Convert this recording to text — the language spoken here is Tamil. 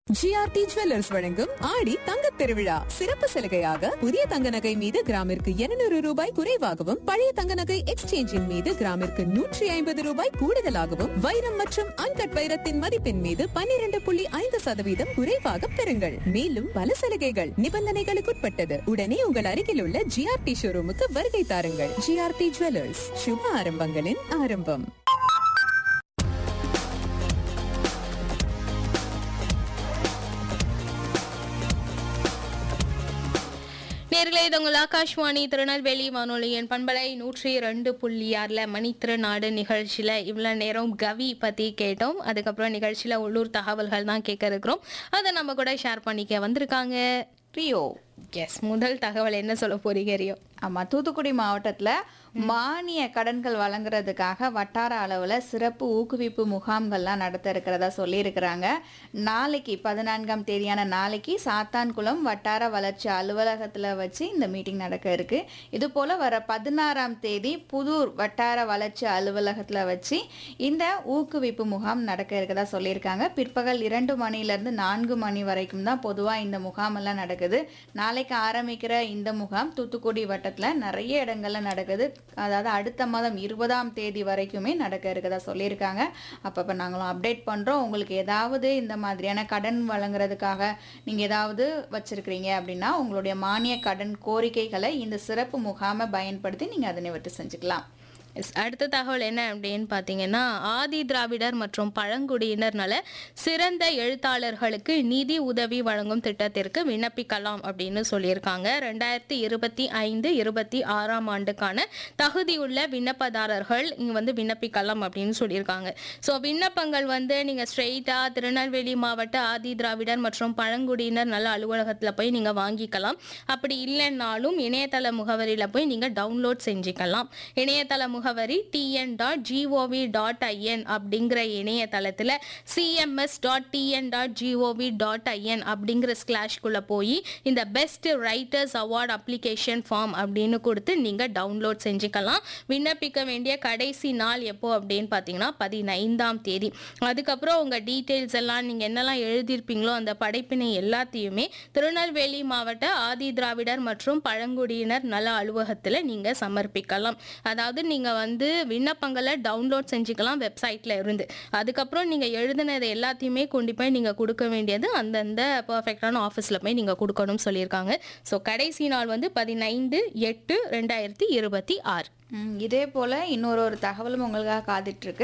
ஜிஆர்டி ஜுவல்லர்ஸ் வழங்கும் ஆடி தங்க திருவிழா சிறப்பு சலுகையாக புதிய தங்க நகை மீது கிராமிற்கு 200 ரூபாய் குறைவாகவும் பழைய தங்க நகை எக்ஸ்சேஞ்சின் மீது கிராமிற்கு நூற்றி ஐம்பது ரூபாய் கூடுதலாகவும் வைரம் மற்றும் அன்கட் வைரத்தின் மதிப்பின் மீது 12.5% புள்ளி ஐந்து சதவீதம் குறைவாக பெறுங்கள் மேலும் பல சலுகைகள் நிபந்தனைகளுக்குட்பட்டது உடனே உங்கள் அருகில் உள்ள ஜிஆர்டி ஷோரூமுக்கு வருகை தாருங்கள் ஜிஆர்டி ஜுவல்லர்ஸ் சுப ஆரம்பங்களின் ஆரம்பம் நேர்களே இது உங்கள் ஆகாஷ்வாணி திருநெல்வேலி வானொலியின் பண்பலை நூற்றி ரெண்டு புள்ளி ஆறில் மணி திருநாடு நிகழ்ச்சியில் இவ்வளோ நேரம் கவி பற்றி கேட்டோம் அதுக்கப்புறம் நிகழ்ச்சியில் உள்ளூர் தகவல்கள் தான் கேட்க இருக்கிறோம் அதை நம்ம கூட ஷேர் பண்ணிக்க வந்திருக்காங்க ரியோ எஸ் முதல் தகவல் என்ன சொல்ல போறீங்க ரியோ ஆமா தூத்துக்குடி மாவட்டத்துல மானிய கடன்கள் வழங்குறதுக்காக வட்டார அளவுல சிறப்பு ஊக்குவிப்பு முகாம்கள்லாம் நடத்த இருக்கிறதா சொல்லியிருக்கிறாங்க நாளைக்கு பதினான்காம் தேதியான நாளைக்கு சாத்தான்குளம் வட்டார வளர்ச்சி அலுவலகத்துல வச்சு இந்த மீட்டிங் நடக்க இருக்கு இது போல வர பதினாறாம் தேதி புதூர் வட்டார வளர்ச்சி அலுவலகத்துல வச்சு இந்த ஊக்குவிப்பு முகாம் நடக்க இருக்கதா சொல்லியிருக்காங்க பிற்பகல் இரண்டு மணிலேருந்து நான்கு மணி வரைக்கும் தான் பொதுவாக இந்த முகாம் எல்லாம் நடக்குது நாளைக்கு ஆரம்பிக்கிற இந்த முகாம் தூத்துக்குடி வட்டத்தில் நிறைய இடங்கள்ல நடக்குது அதாவது அடுத்த மாதம் இருபதாம் தேதி வரைக்குமே நடக்க இருக்கதா சொல்லியிருக்காங்க அப்பப்போ நாங்களும் அப்டேட் பண்ணுறோம் உங்களுக்கு ஏதாவது இந்த மாதிரியான கடன் வழங்குறதுக்காக நீங்கள் ஏதாவது வச்சிருக்கிறீங்க அப்படின்னா உங்களுடைய மானிய கடன் கோரிக்கைகளை இந்த சிறப்பு முகாமை பயன்படுத்தி நீங்கள் அதை நிவர்த்தி செஞ்சுக்கலாம் எஸ் அடுத்த தகவல் என்ன அப்படின்னு பார்த்தீங்கன்னா ஆதி திராவிடர் மற்றும் பழங்குடியினர் நல சிறந்த எழுத்தாளர்களுக்கு நிதி உதவி வழங்கும் திட்டத்திற்கு விண்ணப்பிக்கலாம் அப்படின்னு சொல்லியிருக்காங்க ரெண்டாயிரத்தி இருபத்தி ஐந்து இருபத்தி ஆறாம் ஆண்டுக்கான தகுதியுள்ள விண்ணப்பதாரர்கள் இங்கே வந்து விண்ணப்பிக்கலாம் அப்படின்னு சொல்லியிருக்காங்க ஸோ விண்ணப்பங்கள் வந்து நீங்கள் ஸ்ட்ரெயிட்டாக திருநெல்வேலி மாவட்ட ஆதி திராவிடர் மற்றும் பழங்குடியினர் நல அலுவலகத்தில் போய் நீங்கள் வாங்கிக்கலாம் அப்படி இல்லைன்னாலும் இணையதள முகவரியில் போய் நீங்கள் டவுன்லோட் செஞ்சுக்கலாம் இணையதள முகவரி TN dot GOV dot IN அப்படிங்கிற இணையதளத்தில் CMS dot TN dot GOV dot IN அப்படிங்கிற ஸ்லாஷ்குள்ளே போய் இந்த best writers award application form அப்படின்னு கொடுத்து நீங்கள் டவுன்லோட் செஞ்சுக்கலாம் விண்ணப்பிக்க வேண்டிய கடைசி நாள் எப்போ அப்படின்னு பார்த்தீங்கன்னா பதினைந்தாம் தேதி அதுக்கப்புறம் உங்கள் டீட்டெயில்ஸ் எல்லாம் நீங்கள் என்னெல்லாம் எழுதியிருப்பீங்களோ அந்த படைப்பினை எல்லாத்தையுமே திருநெல்வேலி மாவட்ட ஆதி திராவிடர் மற்றும் பழங்குடியினர் நல அலுவலகத்தில் நீங்கள் சமர்ப்பிக்கலாம் அதாவது நீங்கள் வந்து விண்ணப்பங்களை டவுன்லோட் செஞ்சுக்கலாம் வெப்சைட்டில் இருந்து அதுக்கப்புறம் நீங்கள் எழுதினது எல்லாத்தையுமே கொண்டு போய் நீங்கள் கொடுக்க வேண்டியது அந்தந்த பர்ஃபெக்டான ஆஃபீஸில் போய் நீங்கள் கொடுக்கணும்னு சொல்லியிருக்காங்க ஸோ கடைசி நாள் வந்து பதினைந்து எட்டு ரெண்டாயிரத்தி இருபத்தி ஆறு ம், இதே போல இன்னொரு ஒரு தகவலும் உங்களுக்காக காத்துட்டு இருக்கு